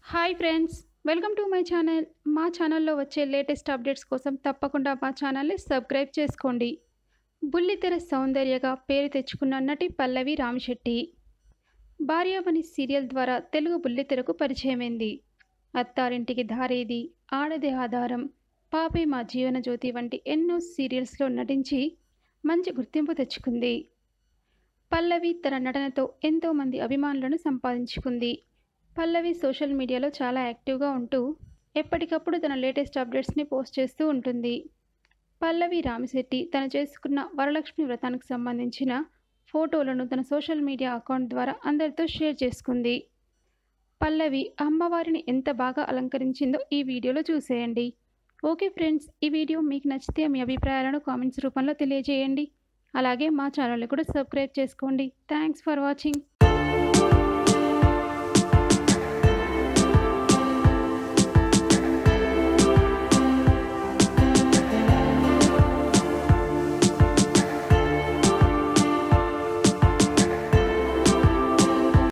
hi friends welcome to my channel మా ఛానల్లో వచ్చే లేటెస్ట్ అప్డేట్స్ కోసం తప్పకుండా మా ఛానల్ని సబ్స్క్రైబ్ చేసుకోండి బుల్లితెర సౌందర్యగా పేరు తెచ్చుకున్న నటి పల్లవి రామిశెట్టి భార్యామణి సీరియల్ ద్వారా తెలుగు బుల్లితెరకు పరిచయమైంది అత్తారింటికి దారేది ఆడది ఆధారం పాపే మా జీవన జ్యోతి వంటి ఎన్నో సీరియల్స్లో నటించి మంచి గుర్తింపు తెచ్చుకుంది పల్లవి తన నటనతో ఎంతోమంది అభిమానులను సంపాదించుకుంది పల్లవి సోషల్ మీడియాలో చాలా యాక్టివ్గా ఉంటూ ఎప్పటికప్పుడు తన లేటెస్ట్ అప్డేట్స్ని పోస్ట్ చేస్తూ ఉంటుంది పల్లవి రామిశెట్టి తను చేసుకున్న వరలక్ష్మి వ్రతానికి సంబంధించిన ఫోటోలను తన సోషల్ మీడియా అకౌంట్ ద్వారా అందరితో షేర్ చేసుకుంది పల్లవి అమ్మవారిని ఎంత బాగా అలంకరించిందో ఈ వీడియోలో చూసేయండి ఓకే ఫ్రెండ్స్ ఈ వీడియో మీకు నచ్చితే మీ అభిప్రాయాలను కామెంట్స్ రూపంలో తెలియజేయండి అలాగే మా ఛానల్ని కూడా సబ్స్క్రైబ్ చేసుకోండి థ్యాంక్స్ ఫర్ వాచింగ్